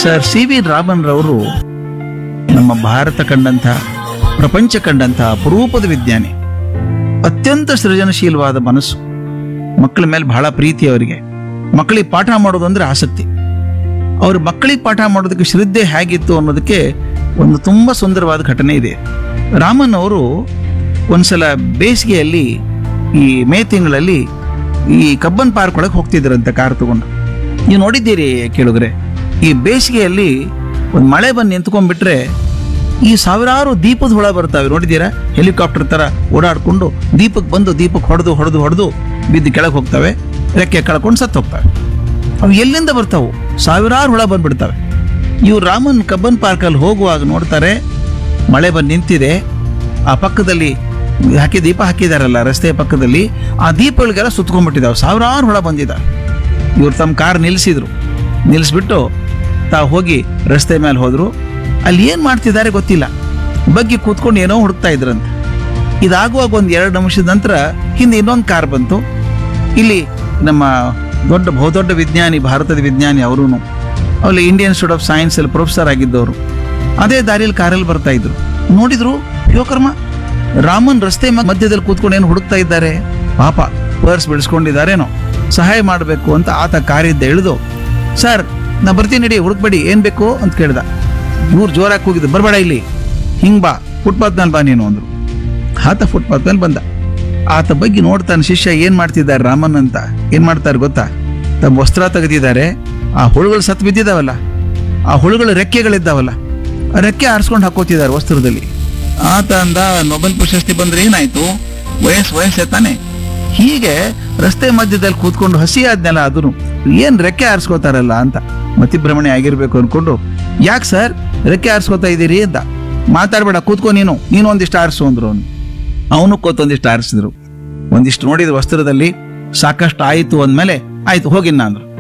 sir C V Raman ರವರು ನಮ್ಮ ಭಾರತ ಕಂಡಂಥ ಪ್ರಪಂಚ ಕಂಡಂಥ ಅಪರೂಪದ ವಿಜ್ಞಾನಿ ಅತ್ಯಂತ ಸೃಜನಶೀಲವಾದ ಮನಸ್ಸು ಮಕ್ಕಳ ಮೇಲೆ ಬಹಳ ಪ್ರೀತಿ ಅವರಿಗೆ ಮಕ್ಕಳಿಗೆ ಪಾಠ ಮಾಡೋದು ಅಂದ್ರೆ ಆಸಕ್ತಿ ಅವ್ರ ಮಕ್ಕಳಿಗೆ ಪಾಠ ಮಾಡೋದಕ್ಕೆ ಶ್ರದ್ಧೆ ಹೇಗಿತ್ತು ಅನ್ನೋದಕ್ಕೆ ಒಂದು ತುಂಬ ಸುಂದರವಾದ ಘಟನೆ ಇದೆ ರಾಮನ್ ಅವರು ಒಂದ್ಸಲ ಬೇಸಿಗೆಯಲ್ಲಿ ಈ ಮೇ ತಿಂಗಳಲ್ಲಿ ಈ ಕಬ್ಬನ್ ಪಾರ್ಕ್ ಒಳಗೆ ಹೋಗ್ತಿದ್ರಂತೆ ಕಾರ್ ತಗೊಂಡು ನೀವು ನೋಡಿದ್ದೀರಿ ಕೇಳಿದ್ರೆ ಈ ಬೇಸಿಗೆಯಲ್ಲಿ ಒಂದು ಮಳೆ ಬಂದು ನಿಂತ್ಕೊಂಡ್ಬಿಟ್ರೆ ಈ ಸಾವಿರಾರು ದೀಪದ ಹುಳ ಬರ್ತಾವೆ ನೋಡಿದ್ದೀರಾ ಹೆಲಿಕಾಪ್ಟರ್ ತರ ಓಡಾಡ್ಕೊಂಡು ದೀಪಕ್ಕೆ ಬಂದು ದೀಪಕ್ಕೆ ಹೊಡೆದು ಹೊಡೆದು ಹೊಡೆದು ಬಿದ್ದು ಕೆಳಗೆ ಹೋಗ್ತವೆ ರೆಕ್ಕೆ ಕಳ್ಕೊಂಡು ಸತ್ತು ಹೋಗ್ತವೆ ಅವು ಎಲ್ಲಿಂದ ಬರ್ತಾವು ಸಾವಿರಾರು ಹುಳ ಬಂದ್ಬಿಡ್ತವೆ ಇವ್ರು ರಾಮನ್ ಕಬ್ಬನ್ ಪಾರ್ಕಲ್ಲಿ ಹೋಗುವಾಗ ನೋಡ್ತಾರೆ ಮಳೆ ಬಂದು ನಿಂತಿದೆ ಆ ಪಕ್ಕದಲ್ಲಿ ಹಾಕಿ ದೀಪ ಹಾಕಿದಾರಲ್ಲ ರಸ್ತೆ ಪಕ್ಕದಲ್ಲಿ ಆ ದೀಪಗಳಿಗೆಲ್ಲ ಸುತ್ಕೊಂಡ್ಬಿಟ್ಟಿದಾವೆ ಸಾವಿರಾರು ಹುಳ ಬಂದಿದ್ದಾವೆ ಇವ್ರು ತಮ್ಮ ಕಾರ್ ನಿಲ್ಲಿಸಿದ್ರು ನಿಲ್ಲಿಸ್ಬಿಟ್ಟು ತಾವು ಹೋಗಿ ರಸ್ತೆ ಮೇಲೆ ಹೋದ್ರು ಅಲ್ಲಿ ಏನು ಮಾಡ್ತಿದ್ದಾರೆ ಗೊತ್ತಿಲ್ಲ ಬಗ್ಗೆ ಕೂತ್ಕೊಂಡು ಏನೋ ಹುಡುಕ್ತಾ ಇದ್ರಂತೆ ಇದಾಗುವಾಗ ಒಂದು ಎರಡು ನಿಮಿಷದ ನಂತರ ಹಿಂದೆ ಇನ್ನೊಂದು ಕಾರ್ ಬಂತು ಇಲ್ಲಿ ನಮ್ಮ ದೊಡ್ಡ ಬಹುದೊಡ್ಡ ವಿಜ್ಞಾನಿ ಭಾರತದ ವಿಜ್ಞಾನಿ ಅವರು ಅಲ್ಲಿ ಇಂಡಿಯನ್ ಇನ್ಸ್ಟಿಟ್ಯೂಟ್ ಆಫ್ ಸೈನ್ಸ್ ಅಲ್ಲಿ ಪ್ರೊಫೆಸರ್ ಆಗಿದ್ದವರು ಅದೇ ದಾರಿಯಲ್ಲಿ ಕಾರಲ್ಲಿ ಬರ್ತಾ ಇದ್ರು ನೋಡಿದ್ರು ಯೋಕರ್ಮ ರಾಮನ್ ರಸ್ತೆ ಮ- ಮಧ್ಯದಲ್ಲಿ ಕೂತ್ಕೊಂಡು ಏನು ಹುಡುಕ್ತಾ ಇದ್ದಾರೆ ಪಾಪ ಪರ್ಸ್ ಬಿಡಿಸ್ಕೊಂಡಿದ್ದಾರೇನೋ ಸಹಾಯ ಮಾಡಬೇಕು ಅಂತ ಆತ ಕಾರಿಂದ ಇಳಿದು ಸರ್ ನಾ ಬರ್ತೀನಿ ನಡಿ ಹುಡುಕ್ಬೇಡಿ ಏನ್ ಬೇಕು ಅಂತ ಕೇಳ್ದ ಇವ್ರು ಜೋರಾಗಿ ಕೂಗಿದ್ದು ಬರಬೇಡ ಇಲ್ಲಿ ಹಿಂಗ್ ಬಾ ಫುಟ್ಪಾತ್ ಮೇಲೆ ಬಾ ನೀನು ಅಂದ್ರು ಆತ ಫುಟ್ಪಾತ್ ಮೇಲೆ ಬಂದ ಆತ ಬಗ್ಗೆ ನೋಡ್ತಾನೆ ಶಿಷ್ಯ ಏನ್ ಮಾಡ್ತಿದ್ದಾರೆ ರಾಮನ್ ಅಂತ ಏನ್ ಮಾಡ್ತಾರೆ ಗೊತ್ತಾ ತಮ್ಮ ವಸ್ತ್ರ ತೆಗೆದಿದ್ದಾರೆ ಆ ಹುಳುಗಳು ಸತ್ತು ಬಿದ್ದಿದಾವಲ್ಲ ಆ ಹುಳುಗಳ ರೆಕ್ಕೆಗಳಿದ್ದಾವಲ್ಲ ಆ ರೆಕ್ಕೆ ಆರಿಸ್ಕೊಂಡು ಹಾಕೋತಿದ್ದಾರೆ ವಸ್ತ್ರದಲ್ಲಿ ಆತ ಅಂದ ನೊಬೆಲ್ ಪ್ರಶಸ್ತಿ ಬಂದ್ರೆ ಏನಾಯ್ತು ವಯಸ್ಸು ವಯಸ್ಸೇ ತಾನೆ ಹೀಗೆ ರಸ್ತೆ ಮಧ್ಯದಲ್ಲಿ ಕೂತ್ಕೊಂಡು ಹಸಿ ಆದ್ನಲ್ಲ ಅದನ್ನು ಏನ್ ರೆಕ್ಕೆ ಆರಿಸ್ಕೋತಾರಲ್ಲ ಅಂತ ಮತಿಭ್ರಮಣೆ ಆಗಿರ್ಬೇಕು ಅನ್ಕೊಂಡು ಯಾಕೆ ಸರ್ ರೆಕ್ಕೆ ಆರಿಸ್ಕೋತಾ ಇದ್ದೀರಿ ಅಂತ ಮಾತಾಡ್ಬೇಡ ಕೂತ್ಕೋ ನೀನು ನೀನು ಒಂದಿಷ್ಟು ಆರಿಸು ಅಂದ್ರು ಅವನು ಅವನು ಕೂತೊಂದಿಷ್ಟು ಆರಿಸಿದ್ರು ಒಂದಿಷ್ಟು ನೋಡಿದ ವಸ್ತ್ರದಲ್ಲಿ ಸಾಕಷ್ಟು ಆಯಿತು ಅಂದ್ಮೇಲೆ ಆಯ್ತು ಹೋಗಿನ್ನ ಅಂದ್ರು